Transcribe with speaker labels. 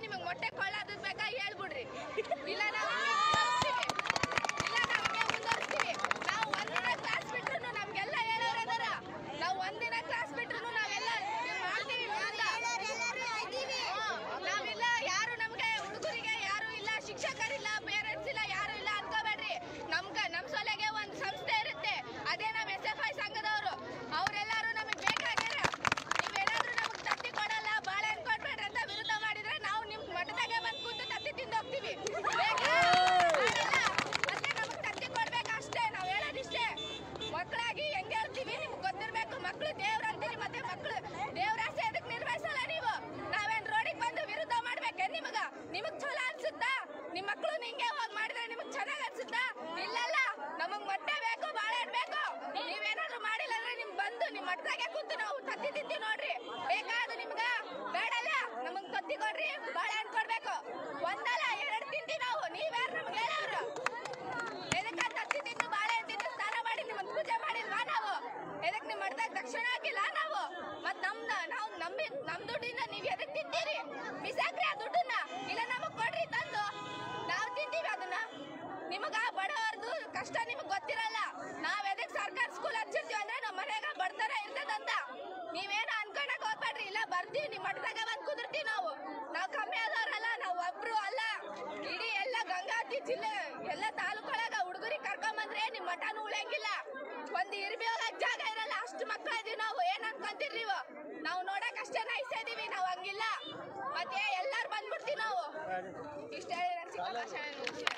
Speaker 1: ನಿಮಗ್ ಮೊಟ್ಟೆ ಕೊಳ್ಳೋದ್ ಬೇಕಾ ಹೇಳ್ಬಿಡ್ರಿ ಇಲ್ಲ ನಾವು ಮುಂದುವರ್ಸ್ತೀವಿ. ಇಲ್ಲ ನಾವು ಹಂಗೆ ಮುಂದುವರ್ಸ್ತೀವಿ ನಾವು ಒಂದಿನ ಕ್ಲಾಸ್ ಬಿಟ್ರು ನಮ್ಗೆಲ್ಲ ಹೇಳೋರ್ ಅದಾರ ನಾವು ಒಂದಿನ ಕ್ಲಾಸ್ ಬಿಟ್ರು ನಾವೆಲ್ಲ ಇದು ಮಾಡ್ತೀವಿ ಅಂತ ಹಾ, ನಾವೆಲ್ಲ ಯಾರು ನಮ್ಗೆ ಹುಡುಗರಿಗೆ ಯಾರು ಇಲ್ಲ ಶಿಕ್ಷಕರಿಲ್ಲ ಪೇರೆಂಟ್ಸ್ ಇಲ್ಲ ಯಾರು ಇಲ್ಲ ಅನ್ಕೋಬೇಡ್ರಿ ನಮ್ಗ ನಮ್ ಸೊಲೆಗೆ ಒಂದ್ ಸಂಸ್ಥೆ ಇರುತ್ತೆ ಅದೇ ನಮ್ ಎಸ್ ಎಫ್ ಐ ಸಂಘದವರು ಅವರೆಲ್ಲರೂ ನಮಗೆ ಬೇಕಾಗ್ಯಾರ ನೀವೇನಾದ್ರೂ ನಮಗ್ ತತ್ತಿ ಕೊಡಲ್ಲ ಬಾಳೆಹಣ್ಣು ಕೊಡ್ಬೇಡ್ರಿ ಅಂತ ವಿರುದ್ಧ ಮಾಡಿದ್ರೆ ನಾವು ನಿಮ್ ಮಠದಾಗೆ ಬಂದ್ ಕೂತು ತತ್ತಿ ತಿಂದು ಹೋಗ್ತೀವಿ ಬೇಕಾ? ಆಗಲ್ಲ. ಮತ್ತೆ ನಮಗ್ ತತ್ತಿ ಕೊಡ್ಬೇಕು ಅಷ್ಟೇ ನಾವ್ ಹೇಳೋದಿಷ್ಟೇ ಮಕ್ಕಳಾಗಿ ಹೆಂಗ್ ಹೇಳ್ತೀವಿ ನಿಮ್ಗೆ ಗೊತ್ತಿರ್ಬೇಕು ಮಕ್ಳು ದೇವ್ರ ಅಂತೀರಿ ಮತ್ತೆ ಮಕ್ಳು ದೇವ್ರ ಆಸೆ ಅದಕ್ಕೆ ನಿರ್ವಹಿಸಲ್ಲ ನೀವು ನಾವೇನ್ ರೋಡಿಗೆ ಬಂದು ವಿರುದ್ಧ ಮಾಡ್ಬೇಕೆ ನಿಮಗ ನಿಮಗ್ ಚಲೋ ಅನ್ಸುತ್ತಾ ನಿಮ್ ಮಕ್ಳು ನಿಂಗೆ ಹೋಗಿ ಮಾಡಿದ್ರೆ ನಿಮಗ್ ಚೆನ್ನಾಗ್ ಅನ್ಸುತ್ತಾ ಇಲ್ಲಲ್ಲ ನಮಗ್ ಮೊಟ್ಟೆ ಬೇಕು ಬಾಳೆಹಣ್ಣು ಬೇಕು ನೀವೇನಾದ್ರೂ ಮಾಡಿಲ್ಲ ಅಂದ್ರೆ ನಿಮ್ ಬಂದು ನಿಮ್ ಮಟ್ಟದಾಗೆ ಕೂತು ನಾವು ತತ್ತಿ ತಿಂತೀವಿ ನೋಡ್ರಿ ಬೇಕಾದು ನಿಮ್ಗ ಬೇಡಲ್ಲ ನಮಗ್ ತತ್ತಿ ಕೊಡ್ರಿ ಬಾಳೆಹಣ್ಣು ಕೊಡ್ಬೇಕು ಒಂದಲ್ಲ ಎರಡು ತಿಂತೀವಿ ನಾವು ನೀವ್ಯಾರು ನಮ್ಗೆ ಹೇಳೋರು ಎದಕ್ಕ ತತ್ತಿ ತಿಂದು ಬಾಳೆಹಣ್ಣು ತಿಂದು ಸ್ನಾನ ಮಾಡಿ ನಿಮ್ಮನ್ನ ಪೂಜೆ ಮಾಡಿಲ್ವಾ ನಾವು ಎದಕ್ ನಿಮ್ ಮಠದಾಗ ದಕ್ಷಿಣ ಹಾಕಿಲ್ಲ ನಾವು ಮತ್ ನಮ್ದ ನಾವು ನಂಬಿ ನಮ್ ದುಡ್ಡಿಂದ ನೀವ್ ಎದಕ್ ತಿಂತೀರಿ ಬಿಸಾಕ್ರಿ ಆ ದುಡ್ಡನ್ನ ಇಲ್ಲ ನಮಗ್ ಕೊಡ್ರಿ ತಂದು ನಾವ್ ತಿಂತೀವಿ ಅದನ್ನ ನಿಮಗ ಬಡವರ್ದು ಕಷ್ಟ ನಿಮಗ್ ಗೊತ್ತಿರಲ್ಲ ನಾವ್ ಎದಕ್ ಸರ್ಕಾರ ಸ್ಕೂಲ್ ಹಚ್ಚಿರ್ತೀವಿ ಅಂದ್ರೆ ನಮ್ಮ ಮನೆಗ ಬಡತನ ಇರ್ತದಂತ ನೀವೇನು ಅನ್ಕೊಳಕ್ ಹೋಗ್ಬೇಡ್ರಿ ಇಲ್ಲ ಬರ್ತೀವಿ ನಿಮ್ ಮಠದಾಗ ಬಂದ್ ಕುದಿರ್ತೀವಿ ನಾವು ನಾವ್ ಕಮ್ಮಿ ಆದವ್ರಲ್ಲ ನಾವ್ ಒಬ್ರು ಅಲ್ಲ ಇಡೀ ಎಲ್ಲ ಗಂಗಾವತಿ ಜಿಲ್ಲೆ ಎಲ್ಲ ತಾಲೂಕೊಳಗ ಹುಡುಗರಿಗೆ ಕರ್ಕೊಂಬಂದ್ರೆ ನಿಮ್ ಮಠನೂ ಉಳಿಯಂಗಿಲ್ಲ ಒಂದ್ ಇರ್ಬಿ ಹೋಗಕ್ ಜಾಗ ಇರಲ್ಲ ಅಷ್ಟು ಮಕ್ಳ ಇದೀವಿ ನಾವು ಏನ್ ಅನ್ಕೊಂತೀರಿ ನೀವು ನಾವು ನೋಡಕ್ ಅಷ್ಟೇ ನೈಸ್ ಇದೀವಿ ನಾವ್ ಹಂಗಿಲ್ಲ ಮತ್ತೆ ಎಲ್ಲಾರು ಬಂದ್ಬಿಡ್ತೀವಿ ನಾವು ಇಷ್ಟ ಹೇಳಿ ನಾನು ಚಿಕ್ಕ ಭಾಷೆ